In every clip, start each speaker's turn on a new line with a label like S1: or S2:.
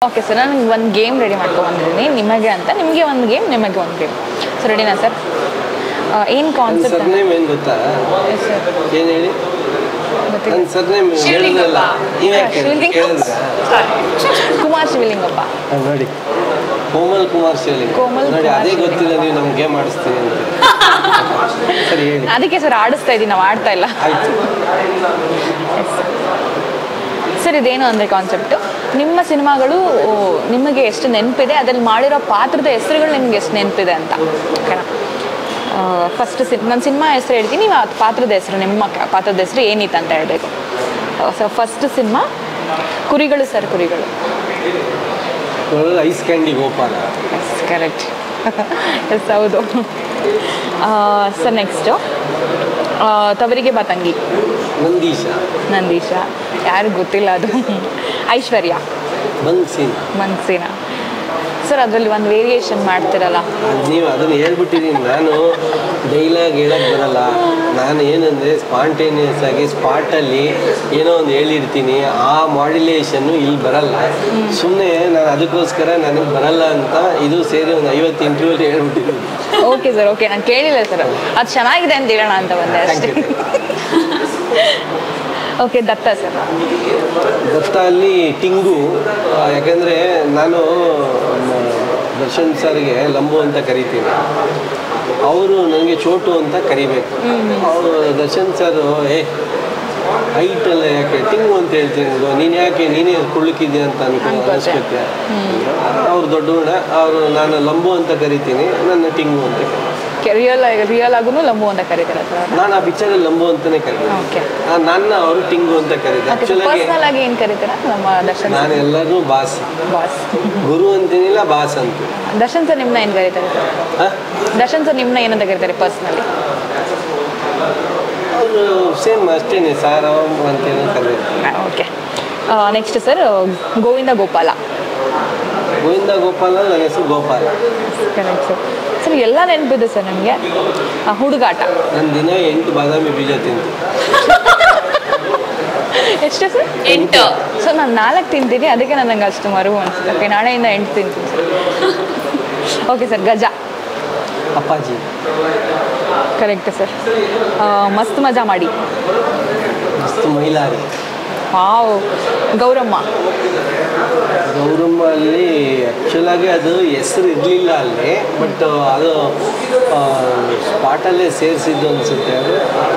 S1: Okay sir ನಾನು ಒಂದು game ready ಮಾಡ್ಕೊಂಡ್ಬಂದಿದ್ದೀನಿ ನಿಮಗೆ ಅಂತ ನಿಮಗೆ ಒಂದು ಗೇಮ್ ನಿಮಗೆ ಒಂದು ಗೇಮ್ ಸೊ ರೆಡಿನಾ ಸರ್ ಏನು
S2: ನನ್ನ
S1: ಕಾನ್ಸೆಪ್ಟ್
S2: ಸರ್ನೇಮ್ ಏನು ಗೊತ್ತಾ
S1: ಸರ್
S2: ಏನು ಹೇಳಿ
S1: ಗೊತ್ತಿಲ್ಲ
S2: ನನ್ನ ಸರ್ನೇಮ್ ಹೇಳಿದ್ರಲ್ಲ ನೀವು ಯಾಕೆ
S1: ಶಿವಲಿಂಗ.
S2: ಕೇಳಿದ್ರ
S1: ಕುಮಾರ್ ಶಿವಲಿಂಗಪ್ಪ
S2: ನೋಡಿ ಕೋಮಲ್ ಕುಮಾರ್ ಶಿವಲಿಂಗ್
S1: ಕೋಮಲ್
S2: ನೋಡಿ
S1: ಕುಮಾರ್
S2: ಅದೇ
S1: ಶಿವಲಿಂಗ.
S2: ಗೊತ್ತಿಲ್ಲ ನೀವು ನಮ್ಗೆ ಗೇಮ್ ಆಡಿಸ್ತೀನಿ ಅಂತ ಸರಿ ಹೇಳಿ
S1: ಅದಕ್ಕೆ ಸರ್ ಆಡಿಸ್ತಾ ಇದ್ದೀನಿ ನಾವು ಆಡ್ತಾ ಇಲ್ಲ
S2: ಆಯ್ತು
S1: ಸರ್ ಇದೇನು ಅಂದರೆ ಕಾನ್ಸೆಪ್ಟು ನಿಮ್ಮ ಸಿನಿಮಾಗಳು ಓ, ನಿಮಗೆ ಎಷ್ಟು ನೆನಪಿದೆ ಅದ್ರಲ್ಲಿ ಮಾಡಿರೋ ಪಾತ್ರದ ಹೆಸರುಗಳು ನಿಮ್ಗೆ ಎಷ್ಟು ನೆನಪಿದೆ ಅಂತ ಓಕೆನಾ ಫಸ್ಟ್ ಸಿನ್ ನನ್ನ ಸಿನಿಮಾ ಹೆಸರು ಹೇಳ್ತೀನಿ ನೀವು ಆ ಪಾತ್ರದ ಹೆಸರು ನಿಮ್ಮ ಕ- ಪಾತ್ರದ ಹೆಸರು ಏನಿತ್ತು ಅಂತ ಹೇಳಬೇಕು ಸೊ ಫಸ್ಟ್ ಸಿನಿಮಾ ಕುರಿಗಳು ಸರ್ ಕುರಿಗಳು
S2: ಒಳ್ಳೆ ice candy Gopala
S1: yes correct yes ಹೌದು ಸರ್ ನೆಕ್ಸ್ಟು ತವರಿಗೆ ಬಾತಂಗಿ
S2: ನಂದೀಶ
S1: ನಂದೀಶ ಯಾರು ಗೊತ್ತಿಲ್ಲ ಅದು ಐಶ್ವರ್ಯ
S2: ಬಂಗ್ಸೀನ್
S1: ಮನ್ಸಿನ ಸರ್ ಅದರಲ್ಲಿ ಒಂದು ವೇರಿಯೇಷನ್ ಮಾಡ್ತಿರಲ್ಲ
S2: ನೀವು ಅದನ್ನ ಹೇಳ್ಬಿಟ್ಟಿದ್ದೀನಿ ನಾನು ಡೈಲಾಗ್ ಹೇಳಕ್ ಬರಲ್ಲ ನಾನು ಏನಂದ್ರೆ ಸ್ಪಾಂಟೇನಿಯಸ್ ಆಗಿ ಸ್ಪಾಟಲ್ಲಿ ಏನೋ ಒಂದು ಹೇಳಿರ್ತೀನಿ ಆ ಮಾಡ್ಯುಲೇಷನ್ನು ಇಲ್ಲಿ ಬರಲ್ಲ ಸುಮ್ಮನೆ ನಾನು ಅದಕ್ಕೋಸ್ಕರ ನನಗೆ ಬರಲ್ಲ ಅಂತ ಇದು ಸೇರಿ ಒಂದು ಐವತ್ತು ಇಂಟರ್ವ್ಯೂಲ್ ಹೇಳ್ಬಿಟ್ಟಿದ್ದೀನಿ
S1: ಓಕೆ ಸರ್ ಓಕೆ ನಾನು ಕೇಳಿಲ್ಲ ಸರ್ ಅದು ಚೆನ್ನಾಗಿದೆ ಅಂತ ಹೇಳೋಣ ಅಂತ ಬಂದೆ ಅಷ್ಟೇ ಓಕೆ ದತ್ತ ಸರ್
S2: ದತ್ತ ಅಲ್ಲಿ ಟಿಂಗು ಆ, ಯಾಕಂದ್ರೆ ನಾನು ಮ, ದರ್ಶನ್ ಸರ್ಗೆ ಲಂಬು ಅಂತ ಕರಿತೀನಿ ಅವರು ನನಗೆ ಚೋಟು ಅಂತ ಕರಿಬೇಕು ಅವರು ದರ್ಶನ್ ಸರ್ ಏ ಹೈಟ್ ಎಲ್ಲ ಯಾಕೆ ಟಿಂಗು ಅಂತ ಹೇಳ್ತೀನಿ ನೋಡು, ನೀನು ಯಾಕೆ ನೀನೇ ಕುಳ್ಳಿಕ್ಕಿದ್ಯಾ ಅಂತ ಅನ್ಕೊ
S1: ಅನ್ಕೋತೆ.
S2: ಅನಿಸ್ಕೊತ್ತೆ ಅವ್ರು ದೊಡ್ಡವಣ ಅವರು ನಾನು ಲಂಬು ಅಂತ ಕರಿತೀನಿ ನನ್ನ ಟಿಂಗು ಅಂತ ಕರಿತೀನಿ
S1: ರಿಯಲ್ ರಿಯಲ್ ಆಗೂ ಲಂಬು ಅಂತ ಕರೀತಾರೆ ಸರ್
S2: ನಾನು ಆ ಪಿಕ್ಚರಲ್ಲಿ ಲಂಬು ಅಂತಾನೆ ಕರಿತೀನಿ
S1: ಓಕೆ
S2: ನನ್ನ ಅವರು ಟಿಂಗು ಅಂತ ಕರೀತಾರೆ
S1: ಓಕೆ ಸರ್
S2: ಆ್ಯಕ್ಚುಲಾಗಿ
S1: ಪರ್ಸ್ನಲ್ ಆಗಿ ಏನು ಕರೀತೀರಾ ನಮ್ಮ ದರ್ಶನ್
S2: ನಾನು ಎಲ್ಲರೂ ಬಾಸ್
S1: ಬಾಸ್
S2: ಗುರು ಅಂತೀನಿಲ್ಲ ಬಾಸ್ ಅಂತೀನಿ
S1: ದರ್ಶನ್ ಸರ್ ನಿಮ್ಮನ್ನ ಏನು ಕರೀತಾರೆ ಸರ್
S2: ಹ?
S1: ದರ್ಶನ್ ಸರ್ ನಿಮ್ಮನ್ನ ಏನಂತ ಕರೀತಾರೆ ಪರ್ಸ್ನಲಿ
S2: ಅವರು ಸೇಮ್ ಅಷ್ಟೇನೆ ಸಾರ್ ಅಂತೇಳಿ ಕರೀತಾರೆ
S1: okay next sir Govinda Gopala
S2: Govinda Gopala ನನ್ನ ಹೆಸರು ಗೋಪಾಲ
S1: ಕರೆಕ್ಟ್ ಸರ್ ಸರ್ ಎಲ್ಲ ನೆನಪಿದೆ ಸರ್ ನನಗೆ ಹುಡುಗಾಟ
S2: ನಾನು ದಿನ ಎಂಟು ಬಾದಾಮಿ ಬೀಜ ತಿಂತೀನಿ
S1: ಎಷ್ಟು ಸರ್
S3: ಎಂಟು
S1: ಸೊ ನಾನು ನಾಲ್ಕು ತಿಂತೀನಿ ಅದಕ್ಕೆ ನನಗೆ ಅಷ್ಟು ಮರುವು ಅನಿಸುತ್ತೆ ಓಕೆ ನಾಳೆಯಿಂದ ಎಂಟು ತಿಂತೀನಿ ಸರ್ ಓಕೆ ಸರ್ ಗಜ
S2: ಅಪ್ಪಾಜಿ
S1: ಕರೆಕ್ಟ್ ಸರ್ ಮಸ್ತ್ ಮಜಾ ಮಾಡಿ
S2: ಮಸ್ತ್ ಮೈಲಾರಿ
S1: ವಾವ್ ಗೌರಮ್ಮ
S2: ಗೌರಮ್ಮ ಅಲ್ಲಿ ಆ್ಯಕ್ಚುಲಾಗಿ ಅದು ಹೆಸರು ಇರಲಿಲ್ಲ ಅಲ್ಲಿ ಬಟ್ ಅದು ಸ್ಪಾಟಲ್ಲೇ ಸೇರಿಸಿದ್ದು ಅನಿಸುತ್ತೆ ಅದು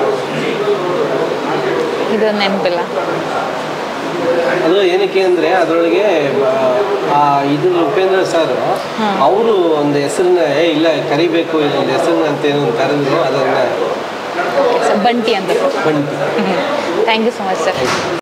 S1: ಇದು ನೆನಪಿಲ್ಲ
S2: ಅದು ಏನಕ್ಕೆ ಅಂದರೆ ಅದರೊಳಗೆ ಆ ಇದು ಉಪೇಂದ್ರ ಸರ್ ಅವರು ಒಂದು ಹೆಸರನ್ನ ಏ ಇಲ್ಲ ಕರಿಬೇಕು ಇದೊಂದು ಹೆಸರನ್ನ ಅಂತ ಏನೋ ಒಂದು ಕರೆದ್ರು ಅದನ್ನು
S1: ಸರ್ ಬಂಟಿ ಅಂತ sir
S2: Bunty
S1: thank you so much sir